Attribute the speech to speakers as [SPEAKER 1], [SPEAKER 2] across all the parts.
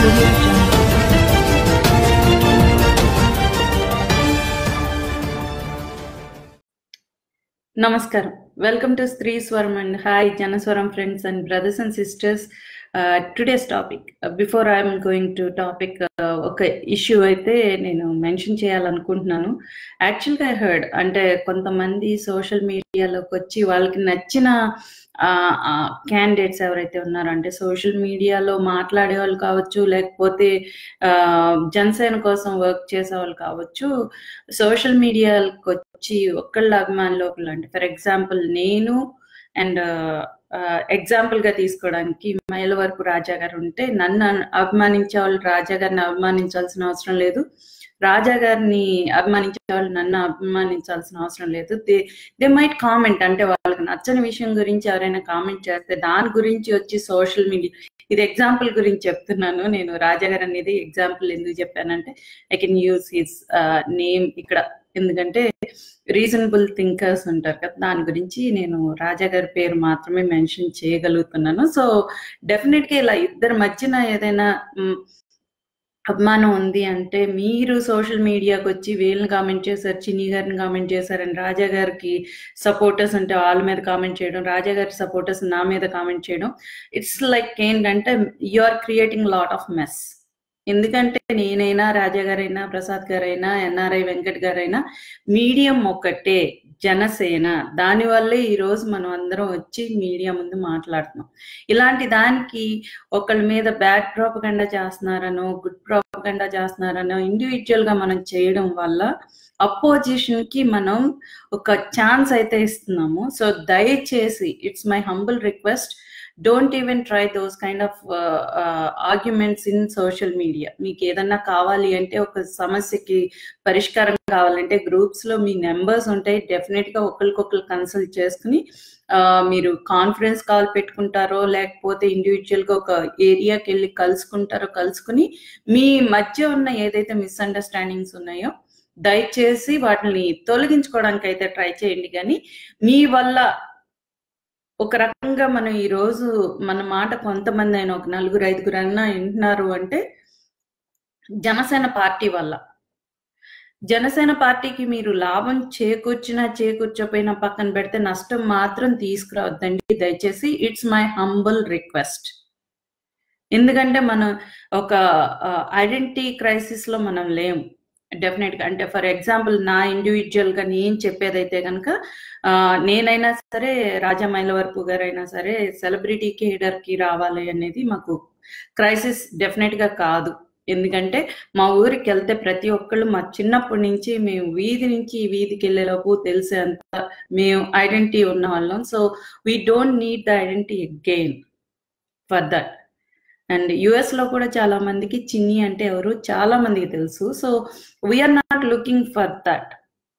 [SPEAKER 1] audio jungle.
[SPEAKER 2] నమస్కారం welcome to Stree Swaram and hi Janaswaram friends and brothers and sisters today's topic before I'm going to topic ఒక issue అయితే నేను mention చేయాలనుకుంటున్నాను యాక్చువల్గా I heard అంటే కొంతమంది సోషల్ మీడియాలోకి వచ్చి వాళ్ళకి నచ్చిన క్యాండిడేట్స్ ఎవరైతే ఉన్నారో అంటే సోషల్ మీడియాలో మాట్లాడే వాళ్ళు కావచ్చు లేకపోతే ఆ, జనసేన కోసం వర్క్ చేసే వాళ్ళు కావచ్చు సోషల్ మీడియాకి వచ్చి ఒకళ్ళ అభిమానులు ఒకళ్ళు అంటే ఫర్ ఎగ్జాంపుల్ నేను అండ్ ఎగ్జాంపుల్ గా తీసుకోవడానికి మైలవరపు రాజా గారు ఉంటే నన్ను అన్- అభిమానించే వాళ్ళు రాజా గారిని అభిమానించాల్సిన అవసరం లేదు రాజా గారిని అభిమానించే వాళ్ళు నన్ను అభిమానించాల్సిన అవసరం లేదు దే దే మైట్ కామెంట్ అంటే వాళ్ళకి నచ్చని విషయం గురించి ఎవరైనా కామెంట్ చేస్తే దాని గురించి వచ్చి సోషల్ మీడియా ఇది ఎగ్జాంపుల్ గురించి చెప్తున్నాను నేను రాజా గారు అనేది ఎగ్జాంపుల్ ఎందుకు చెప్పానంటే I can use his name ఇక్కడ ఎందుకంటే రీజనబుల్ థింకర్స్ ఉంటారు కదా దాని గురించి నేను రాజా గారి పేరు మాత్రమే మెన్షన్ చేయగలుగుతున్నాను సో డెఫినెట్ గా ఇలా ఇద్దరి మధ్యన ఏదైనా మ్, అభిమానం ఉంది అంటే మీరు సోషల్ మీడియాకి వచ్చి వీళ్ళని కామెంట్ చేశారు చిన్ని గారిని కామెంట్ చేశారని రాజా గారికి సపోర్టర్స్ అంటే వాళ్ళ మీద కామెంట్ చేయడం రాజా గారి సపోర్టర్స్ నా మీద కామెంట్ చేయడం ఇట్స్ లైక్ ఏంటంటే you are creating lot of mess ఎందుకంటే నేనైనా రాజా గారైనా ప్రసాద్ గారైనా ఎన్ఆర్ఐ వెంకట్ గారైనా మీడియం ఒక్కటే జనసేన దానివల్లే ఈ రోజు మనం అందరం వచ్చి మీడియా ముందు మాట్లాడుతున్నాం ఇలాంటి దానికి ఒకళ్ళ మీద బ్యాడ్ ప్రాపగండా చేస్తున్నారనో గుడ్ ప్రాపగండా చేస్తున్నారనో ఇండివిజువల్ గా మనం చేయడం వల్ల అపోజిషన్ కి మనం ఒక ఛాన్స్ అయితే ఇస్తున్నాము సో దయచేసి it's my humble request don't even try those kind of arguments in social media మీకు ఏదన్నా కావాలి అంటే ఒక సమస్యకి పరిష్కారం కావాలంటే గ్రూప్స్ లో మీ నెంబర్స్ ఉంటాయి డెఫినెట్ గా ఒకరికొకరు కన్సల్ట్ చేసుకుని ఆ, మీరు కాన్ఫరెన్స్ కాల్ పెట్టుకుంటారో లేకపోతే ఇండివిజువల్ గా ఒక ఏరియాకి వెళ్ళి కలుసుకుంటారో కలుసుకుని మీ మధ్య ఉన్న ఏదైతే మిస్అండర్స్టాండింగ్స్ ఉన్నాయో దయచేసి వాటిని తొలగించుకోవడానికి అయితే ట్రై చేయండి కానీ మీ వల్ల ఒక రకంగా మనం ఈ రోజు మన మాట కొంతమంది అయినా ఒక నలుగురు ఐదుగురు అయినా వింటున్నారు అంటే జనసేన పార్టీ వల్ల జనసేన పార్టీకి మీరు లాభం చేకూర్చినా చేకూర్చకపోయినా పక్కన పెడితే నష్టం మాత్రం తీసుకురావద్దండి దయచేసి ఇట్స్ మై హంబుల్ రిక్వెస్ట్ ఎందుకంటే మనం ఒక ఐడెంటిటీ క్రైసిస్ లో మనం లేము డెఫినెట్ గా అంటే ఫర్ ఎగ్జాంపుల్ నా ఇండివిజువల్ గా నేను చెప్పేదైతే కనుక ఆ, నేనైనా సరే రాజా మైలవరపు గారైనా సరే సెలబ్రిటీ కేడర్ కి రావాలి అనేది మాకు క్రైసిస్ డెఫినెట్ గా కాదు ఎందుకంటే మా ఊరికి వెళ్తే ప్రతి ఒక్కళ్ళు మా చిన్నప్పటి నుంచి మేము వీధి నుంచి ఈ వీధికి వెళ్ళేలోపు తెలిసేంత మేము ఐడెంటిటీ ఉన్న వాళ్ళం so we don't need the identity again for that and US లో కూడా చాలా మందికి చిన్ని అంటే ఎవరు చాలా మందికి తెలుసు so we are not looking for that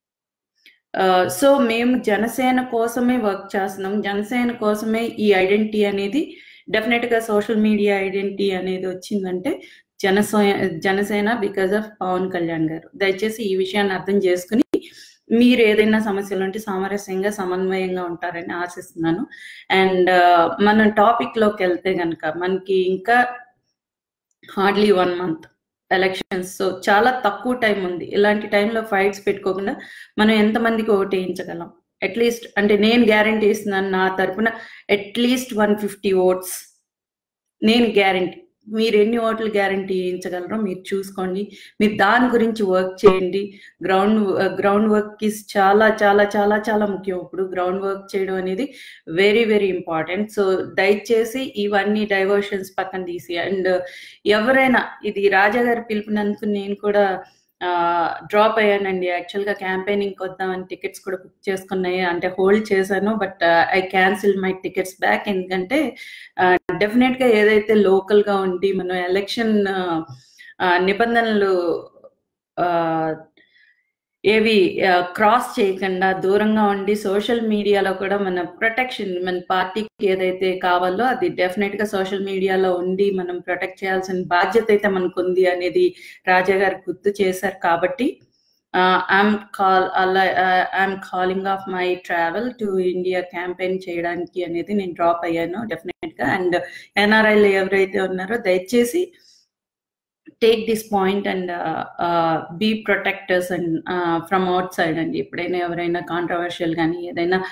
[SPEAKER 2] so మేము జనసేన కోసమే వర్క్ చేస్తున్నాం జనసేన కోసమే ఈ ఐడెంటిటీ అనేది డెఫినెట్ గా సోషల్ మీడియా ఐడెంటిటీ అనేది వచ్చిందంటే జనసే జనసేన బికాజ్ ఆఫ్ పవన్ కళ్యాణ్ గారు దయచేసి ఈ విషయాన్ని అర్థం చేసుకుని మీరు ఏదైనా సమస్యలు ఉంటే సామరస్యంగా సమన్వయంగా ఉంటారని ఆశిస్తున్నాను అండ్ మనం టాపిక్ లోకి వెళ్తే గనక మనకి ఇంకా hardly one month elections so చాలా తక్కువ టైం ఉంది ఇలాంటి టైంలో ఫైట్స్ పెట్టుకోకుండా మనం ఎంతమందికి ఓటు వేయించగలం అట్లీస్ట్ అంటే నేను గ్యారంటీ ఇస్తున్నాను నా తరపున అట్లీస్ట్ వన్ ఫిఫ్టీ ఓట్స్ నేను గ్యారంటీ మీరు ఎన్ని ఓట్లు గ్యారంటీ వేయించగలరో మీరు చూసుకోండి మీరు దాని గురించి వర్క్ చేయండి గ్రౌండ్ గ్రౌండ్ వర్క్ ఇస్ చాలా చాలా చాలా చాలా ముఖ్యం ఇప్పుడు గ్రౌండ్ వర్క్ చేయడం అనేది వెరీ వెరీ ఇంపార్టెంట్ సో దయచేసి ఇవన్నీ డైవర్షన్స్ పక్కన తీసి అండ్ ఎవరైనా ఇది రాజా గారి పిలుపునందుకు నేను కూడా డ్రాప్ అయ్యానండి యాక్చువల్ గా క్యాంపెయినింగ్ వద్దామని టికెట్స్ కూడా బుక్ చేసుకున్నాయి అంటే హోల్డ్ చేశాను but I cancel my tickets back ఎందుకంటే డెఫినెట్ గా ఏదైతే లోకల్ గా ఉండి మనం ఎలక్షన్ నిబంధనలు ఆ, ఏవి క్రాస్ చేయకుండా దూరంగా ఉండి సోషల్ మీడియాలో కూడా మన ప్రొటెక్షన్ మన పార్టీకి ఏదైతే కావాలో అది డెఫినెట్ గా సోషల్ మీడియాలో ఉండి మనం ప్రొటెక్ట్ చేయాల్సిన బాధ్యత అయితే మనకు ఉంది అనేది రాజా గారు గుర్తు చేశారు కాబట్టి ఐఎమ్ కాల్ అలా I'm calling of my travel to India campaign చేయడానికి అనేది నేను డ్రాప్ అయ్యాను డెఫినెట్ గా అండ్ ఎన్ఆర్ఐలు ఎవరైతే ఉన్నారో దయచేసి take this point and be protectors and from outside అండి ఎప్పుడైనా ఎవరైనా కాంట్రవర్షియల్ కానీ ఏదైనా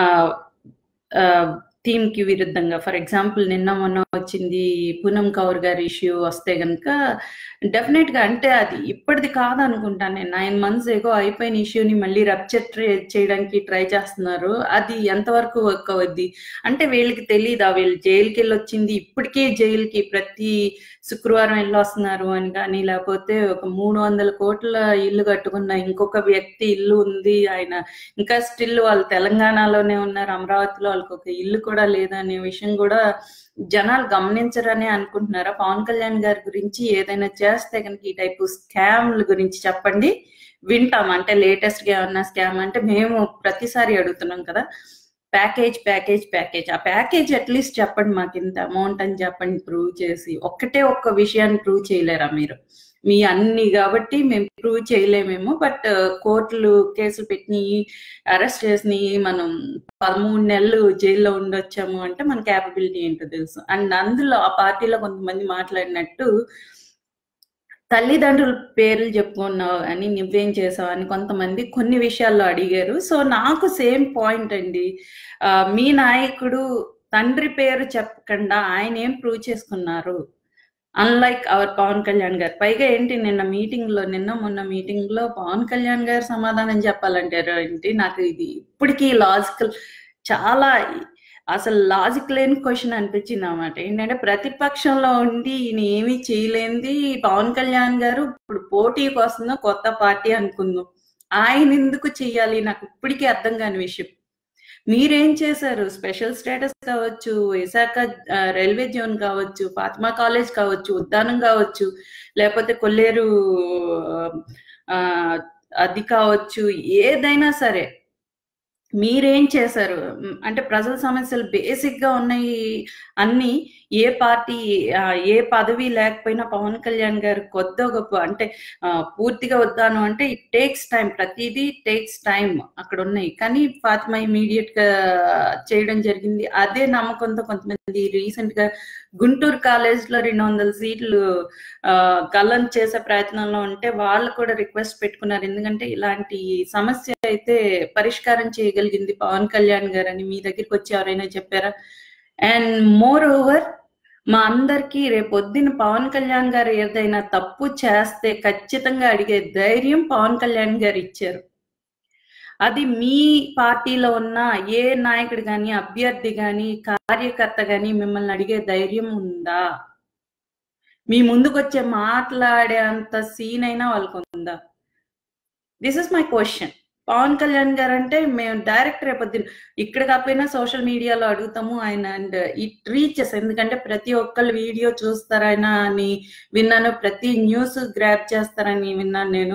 [SPEAKER 2] థీమ్ కి విరుద్ధంగా ఫర్ ఎగ్జాంపుల్ నిన్న మొన్న వచ్చింది పూనం కౌర్ గారి ఇష్యూ వస్తే కనుక డెఫినెట్ గా అంటే అది ఇప్పటిది కాదనుకుంటాను నేను నైన్ మంత్స్ ఏగో అయిపోయిన ఇష్యూని మళ్ళీ రప్చర్ చేయడానికి ట్రై చేస్తున్నారు అది ఎంతవరకు వర్క్ అవుద్ది అంటే వీళ్ళకి తెలియదా వీళ్ళు జైలుకి వెళ్ళి వచ్చింది ఇప్పటికే జైలుకి ప్రతి శుక్రవారం వెళ్ళి వస్తున్నారు అని కానీ లేకపోతే ఒక మూడు వందల కోట్ల ఇల్లు కట్టుకున్న ఇంకొక వ్యక్తి ఇల్లు ఉంది ఆయన ఇంకా స్టిల్ వాళ్ళు తెలంగాణలోనే ఉన్నారు అమరావతిలో వాళ్ళకి ఒక ఇల్లు కూడా లేదనే విషయం కూడా జనాలు గమనించరని అనుకుంటున్నారా పవన్ కళ్యాణ్ గారి గురించి ఏదైనా చేస్తే కనుక ఈ టైపు స్కామ్ల గురించి చెప్పండి వింటాం అంటే లేటెస్ట్ గా ఏమన్నా స్కామ్ అంటే మేము ప్రతిసారి అడుగుతున్నాం కదా ప్యాకేజ్ ప్యాకేజ్ ప్యాకేజ్ ఆ ప్యాకేజ్ అట్లీస్ట్ చెప్పండి మాకు ఇంత అమౌంట్ అని చెప్పండి ప్రూవ్ చేసి ఒక్కటే ఒక్క విషయాన్ని ప్రూవ్ చేయలేరా మీరు మీ అన్ని కాబట్టి మేము ప్రూవ్ చేయలేమేమో బట్ కోర్టులు కేసులు పెట్టి అరెస్ట్ చేసి మనం పదమూడు నెలలు జైల్లో ఉండొచ్చాము అంటే మన క్యాపబిలిటీ ఏంటో తెలుసు అండ్ అందులో ఆ పార్టీలో కొంతమంది మాట్లాడినట్టు తల్లిదండ్రుల పేర్లు చెప్పుకున్నావు అని నువ్వేం చేసావు అని కొంతమంది కొన్ని విషయాల్లో అడిగారు సో నాకు సేమ్ పాయింట్ అండి మీ నాయకుడు తండ్రి పేరు చెప్పకుండా ఆయన ఏం ప్రూవ్ చేసుకున్నారు అన్లైక్ అవర్ పవన్ కళ్యాణ్ గారు పైగా ఏంటి నిన్న మీటింగ్ లో నిన్న మొన్న మీటింగ్ లో పవన్ కళ్యాణ్ గారు సమాధానం చెప్పాలంటారు ఏంటి నాకు ఇది ఇప్పటికీ లాజికల్ చాలా అసలు లాజిక్ లేని క్వశ్చన్ అనిపించింది అనమాట ఏంటంటే ప్రతిపక్షంలో ఉండి ఈయన ఏమీ చేయలేంది పవన్ కళ్యాణ్ గారు ఇప్పుడు పోటీకి వస్తుందో కొత్త పార్టీ అనుకుందాం ఆయన ఎందుకు చెయ్యాలి నాకు ఇప్పటికీ అర్థం కాని విషయం మీరేం చేశారు స్పెషల్ స్టేటస్ కావచ్చు విశాఖ రైల్వే జోన్ కావచ్చు ఫాతిమా కాలేజ్ కావచ్చు ఉద్దానం కావచ్చు లేకపోతే కొల్లేరు అది కావచ్చు ఏదైనా సరే మీరేం చేశారు అంటే ప్రజల సమస్యలు బేసిక్ గా ఉన్నాయి అన్ని ఏ పార్టీ ఏ పదవి లేకపోయినా పవన్ కళ్యాణ్ గారు కొత్త గొప్ప అంటే పూర్తిగా వద్దాను అంటే ఇట్ టేక్స్ టైం ప్రతిదీ టేక్స్ టైం అక్కడ ఉన్నాయి కానీ ఫాతిమా ఇమీడియట్ గా చేయడం జరిగింది అదే నమ్మకంతో కొంతమంది రీసెంట్ గా గుంటూరు కాలేజ్ లో రెండు వందల సీట్లు గల్లం చేసే ప్రయత్నంలో ఉంటే వాళ్ళు కూడా రిక్వెస్ట్ పెట్టుకున్నారు ఎందుకంటే ఇలాంటి సమస్య అయితే పరిష్కారం చేయగలిగింది పవన్ కళ్యాణ్ గారు అని మీ దగ్గరికి వచ్చి ఎవరైనా చెప్పారా అండ్ మోర్ ఓవర్ మా అందరికీ రేపొద్దున పవన్ కళ్యాణ్ గారు ఏదైనా తప్పు చేస్తే ఖచ్చితంగా అడిగే ధైర్యం పవన్ కళ్యాణ్ గారు ఇచ్చారు అది మీ పార్టీలో ఉన్న ఏ నాయకుడు కానీ అభ్యర్థి కానీ కార్యకర్త కానీ మిమ్మల్ని అడిగే ధైర్యం ఉందా మీ ముందుకు వచ్చే మాట్లాడే అంత సీన్ అయినా వాళ్ళకు ఉందా this is my question Pawan Kalyan garu అంటే మేము డైరెక్ట్ రేపొద్దున ఇక్కడ కాకపోయినా సోషల్ మీడియాలో అడుగుతాము ఆయన అండ్ ఇట్ రీచెస్ ఎందుకంటే ప్రతి ఒక్కళ్ళు వీడియో చూస్తారని అని విన్నాను ప్రతి న్యూస్ గ్రాప్ చేస్తారని విన్నాను నేను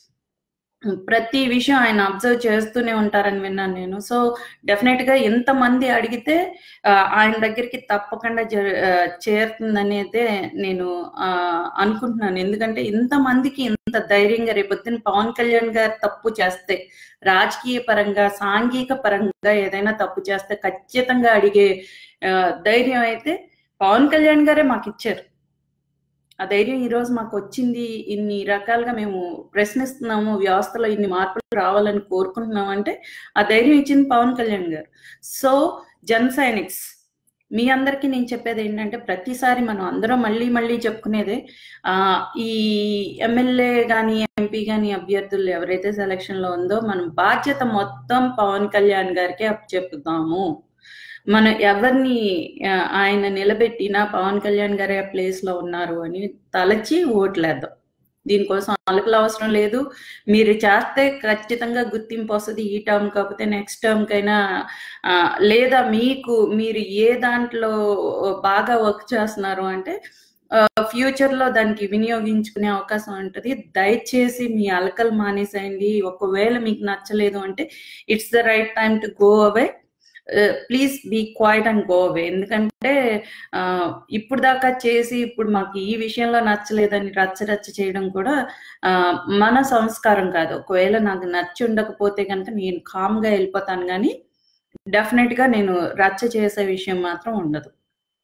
[SPEAKER 2] ప్రతి విషయం ఆయన అబ్జర్వ్ చేస్తూనే ఉంటారని విన్నాను నేను సో డెఫినెట్ గా ఎంతమంది అడిగితే ఆయన దగ్గరికి తప్పకుండా చేరుతుందనేదే నేను అనుకుంటున్నాను ఎందుకంటే ఇంతమందికి ఇంత ధైర్యంగా రేపొద్దున పవన్ కళ్యాణ్ గారు తప్పు చేస్తే రాజకీయ పరంగా సాంఘిక పరంగా ఏదైనా తప్పు చేస్తే ఖచ్చితంగా అడిగే ధైర్యం అయితే పవన్ కళ్యాణ్ గారే మాకు ఇచ్చారు ఆ ధైర్యం ఈ రోజు మాకు వచ్చింది ఇన్ని రకాలుగా మేము ప్రశ్నిస్తున్నాము వ్యవస్థలో ఇన్ని మార్పులు రావాలని కోరుకుంటున్నాం అంటే ఆ ధైర్యం ఇచ్చింది పవన్ కళ్యాణ్ గారు సో జన్ సైనిక్స్ మీ అందరికీ నేను చెప్పేది ఏంటంటే ప్రతిసారి మనం అందరం మళ్ళీ మళ్ళీ చెప్పుకునేదే ఆ ఈ ఎమ్మెల్యే కానీ ఎంపీ కానీ అభ్యర్థులు ఎవరైతే సెలక్షన్ లో ఉందో మనం బాధ్యత మొత్తం పవన్ కళ్యాణ్ గారికి చెప్పుదాము మనం ఎవరిని ఆయన నిలబెట్టినా పవన్ కళ్యాణ్ గారే ఆ ప్లేస్ లో ఉన్నారు అని తలచి ఓట్లేద్దాం దీనికోసం అలకలు అవసరం లేదు మీరు చేస్తే ఖచ్చితంగా గుర్తింపు వస్తుంది ఈ టర్మ్ కాకపోతే నెక్స్ట్ టర్మ్ కైనా లేదా మీకు మీరు ఏ దాంట్లో బాగా వర్క్ చేస్తున్నారు అంటే ఫ్యూచర్ లో దానికి వినియోగించుకునే అవకాశం ఉంటుంది దయచేసి మీ అలకలు మానేసేయండి ఒకవేళ మీకు నచ్చలేదు అంటే it's the right time to go away please be quiet and go away ఎందుకంటే ఇప్పుడు దాకా చేసి ఇప్పుడు మాకు ఈ విషయంలో నచ్చలేదని రచ్చ రచ్చ చేయడం కూడా మన సంస్కారం కాదు ఒకవేళ నాకు నచ్చి ఉండకపోతే కనుక నేను కామ్గా వెళ్ళిపోతాను కానీ డెఫినెట్ గా నేను రచ్చ చేసే విషయం మాత్రం ఉండదు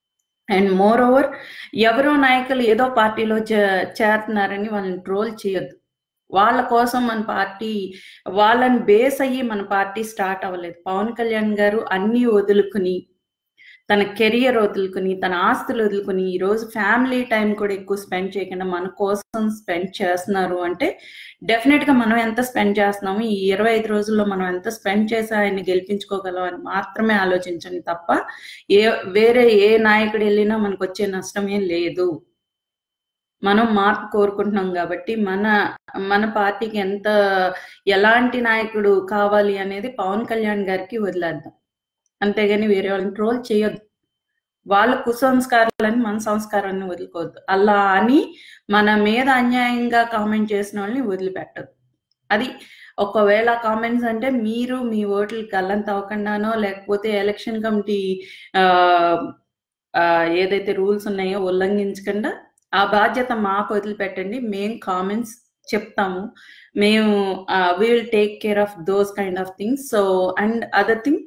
[SPEAKER 2] అండ్ మోర్ ఓవర్ ఎవరో నాయకులు ఏదో పార్టీలో చే- చేరుతున్నారని వాళ్ళని ట్రోల్ చేయొద్దు వాళ్ళ కోసం మన పార్టీ వాళ్ళని బేస్ అయ్యి మన పార్టీ స్టార్ట్ అవ్వలేదు పవన్ కళ్యాణ్ గారు అన్ని వదులుకుని తన కెరియర్ వదులుకుని తన ఆస్తులు వదులుకుని ఈ రోజు ఫ్యామిలీ టైం కూడా ఎక్కువ స్పెండ్ చేయకుండా మన కోసం స్పెండ్ చేస్తున్నారు అంటే డెఫినెట్ గా మనం ఎంత స్పెండ్ చేస్తున్నాము ఈ ఇరవై ఐదు రోజుల్లో మనం ఎంత స్పెండ్ చేసి ఆయన్ని గెలిపించుకోగలం అని మాత్రమే ఆలోచించండి తప్ప ఏ వేరే ఏ నాయకుడు వెళ్ళినా మనకు వచ్చే నష్టం ఏం లేదు మనం మార్పు కోరుకుంటున్నాం కాబట్టి మన మన పార్టీకి ఎంత ఎలాంటి నాయకుడు కావాలి అనేది పవన్ కళ్యాణ్ గారికి వదిలేద్దాం అంతేగాని వేరే వాళ్ళని ట్రోల్ చేయొద్దు వాళ్ళ కుసంస్కారాలని మన సంస్కారాన్ని వదులుకోవద్దు అలా అని మన మీద అన్యాయంగా కామెంట్ చేసిన వాళ్ళని వదిలిపెట్టదు అది ఒకవేళ కామెంట్స్ అంటే మీరు మీ ఓట్లు గల్లంత అవ్వకుండానో లేకపోతే ఎలక్షన్ కమిటీ ఆ, ఆ, ఏదైతే రూల్స్ ఉన్నాయో ఉల్లంఘించకుండా ఆ బాధ్యత మాకు వదిలిపెట్టండి మేము కామెంట్స్ చెప్తాము మేము will take care of those kind of things so and other thing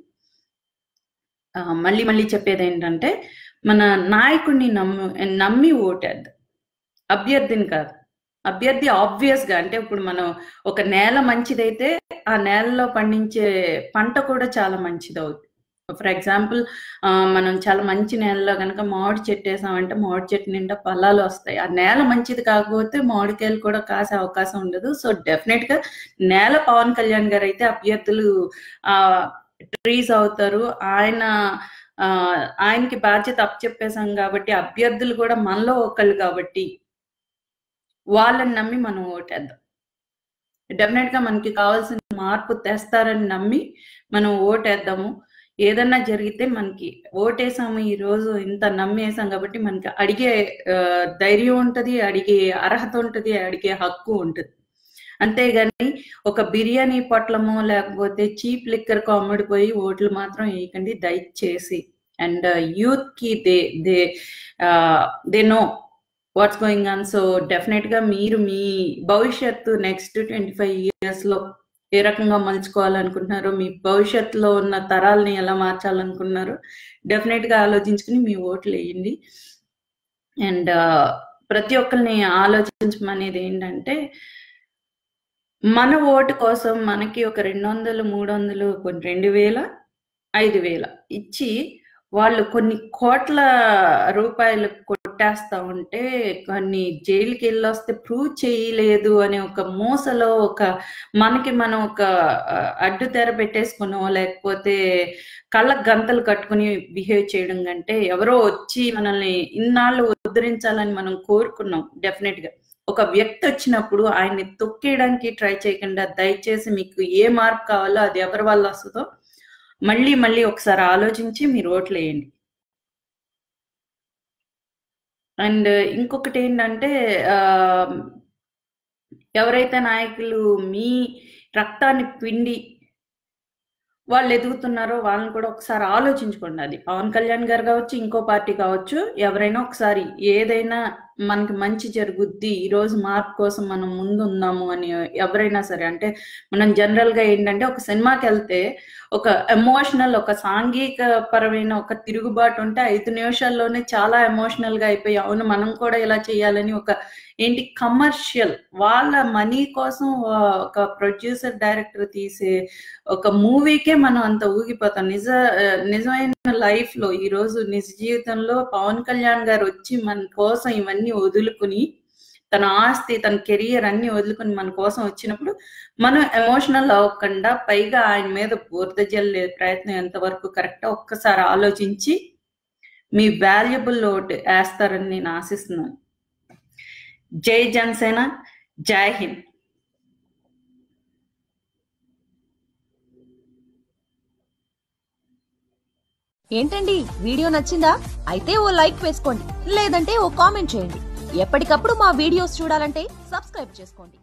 [SPEAKER 2] మళ్ళీ మళ్ళీ చెప్పేది ఏంటంటే మన నాయకుడిని నమ్ము నమ్మి ఓటేద్దాం అభ్యర్థిని కాదు అభ్యర్థి ఆబ్వియస్ గా అంటే ఇప్పుడు మనం ఒక నేల మంచిదైతే ఆ నేలలో పండించే పంట కూడా చాలా మంచిది అవుతుంది ఫర్ ఎగ్జాంపుల్ మనం చాలా మంచి నేలలో కనుక మామిడి చెట్టు వేసామంటే మామిడి చెట్టు నిండా ఫలాలు వస్తాయి ఆ నేల మంచిది కాకపోతే మామిడికాయలు కూడా కాసే అవకాశం ఉండదు సో డెఫినెట్ గా నేల పవన్ కళ్యాణ్ గారు అయితే అభ్యర్థులు ఆ ట్రీస్ అవుతారు ఆయన ఆ, ఆయనకి బాధ్యత అప్పచెప్పేశాం కాబట్టి అభ్యర్థులు కూడా మనలో ఒకళ్ళు కాబట్టి వాళ్ళని నమ్మి మనం ఓటేద్దాం డెఫినెట్ గా మనకి కావాల్సిన మార్పు తెస్తారని నమ్మి మనం ఓటేద్దాము ఏదన్నా జరిగితే మనకి ఓటేసాము ఈ రోజు ఇంత నమ్మేసాం కాబట్టి మనకి అడిగే ఆ, ధైర్యం ఉంటది అడిగే అర్హత ఉంటది అడిగే హక్కు ఉంటది అంతేగాని ఒక బిర్యానీ పొట్లమో లేకపోతే చీప్ లిక్కర్ అమ్ముడిపోయి ఓట్లు మాత్రం వేయకండి దయచేసి అండ్ యూత్ కి they they they know what's going on so definite గా మీరు మీ భవిష్యత్తు నెక్స్ట్ ట్వంటీ ఫైవ్ ఇయర్స్ లో ఏ రకంగా మలుచుకోవాలనుకుంటున్నారో మీ భవిష్యత్తులో ఉన్న తరాలని ఎలా మార్చాలనుకుంటున్నారో డెఫినెట్ గా ఆలోచించుకుని మీ ఓట్లు వేయండి అండ్ ప్రతి ఒక్కరిని ఆలోచించమనేది ఏంటంటే మన ఓటు కోసం మనకి ఒక రెండు వందలు మూడు వందలు కొన్ని రెండు వేల ఐదు వేల ఇచ్చి వాళ్ళు కొన్ని కోట్ల రూపాయలు కొట్టేస్తా ఉంటే కొన్ని జైలుకి వెళ్ళి వస్తే ప్రూవ్ చేయలేదు అనే ఒక మూసలో ఒక మనకి మనం ఒక ఆ, అడ్డు తెర పెట్టేసుకునో లేకపోతే కళ్ళకు గంతలు కట్టుకుని బిహేవ్ చేయడం కంటే ఎవరో వచ్చి మనల్ని ఇన్నాళ్ళు ఉద్ధరించాలని మనం కోరుకున్నాం డెఫినెట్ గా ఒక వ్యక్తి వచ్చినప్పుడు ఆయన్ని తొక్కేయడానికి ట్రై చేయకుండా దయచేసి మీకు ఏ మార్క్ కావాలో అది ఎవరి వల్ల వస్తుందో మళ్ళీ మళ్ళీ ఒకసారి ఆలోచించి మీరు ఓట్లు వేయండి అండ్ ఇంకొకటి ఏంటంటే ఆ, ఎవరైతే నాయకులు మీ రక్తాన్ని పిండి వాళ్ళు ఎదుగుతున్నారో వాళ్ళని కూడా ఒకసారి ఆలోచించుకోండి అది పవన్ కళ్యాణ్ గారు కావచ్చు ఇంకో పార్టీ కావచ్చు ఎవరైనా ఒకసారి ఏదైనా మనకి మంచి జరుగుద్ది ఈ రోజు మార్పు కోసం మనం ముందు ఉందాము అని ఎవరైనా సరే అంటే మనం జనరల్ గా ఏంటంటే ఒక సినిమాకి వెళ్తే ఒక ఎమోషనల్ ఒక సాంఘిక పరమైన ఒక తిరుగుబాటు ఉంటే ఐదు నిమిషాల్లోనే చాలా ఎమోషనల్ గా అయిపోయి అవును మనం కూడా ఇలా చేయాలని ఒక ఏంటి కమర్షియల్ వాళ్ళ మనీ కోసం వా- ఒక ప్రొడ్యూసర్ డైరెక్టర్ తీసే ఒక మూవీకే మనం అంత ఊగిపోతాం నిజ ఆ, నిజమైన లైఫ్ లో ఈ రోజు నిజ జీవితంలో పవన్ కళ్యాణ్ గారు వచ్చి మన కోసం ఇవన్నీ వదులుకుని తన ఆస్తి తన కెరియర్ అన్ని వదులుకుని మన కోసం వచ్చినప్పుడు మనం ఎమోషనల్ అవ్వకుండా పైగా ఆయన మీద బురద జల్లే ప్రయత్నం ఎంతవరకు కరెక్ట్ ఒక్కసారి ఆలోచించి మీ వాల్యుబుల్ ఓట్ వేస్తారని నేను ఆశిస్తున్నాను జై జనసేన జై హింద్
[SPEAKER 1] ఏంటండి వీడియో నచ్చిందా అయితే ఓ లైక్ వేసుకోండి లేదంటే ఓ కామెంట్ చేయండి ఎప్పటికప్పుడు మా వీడియోస్ చూడాలంటే సబ్స్క్రైబ్ చేసుకోండి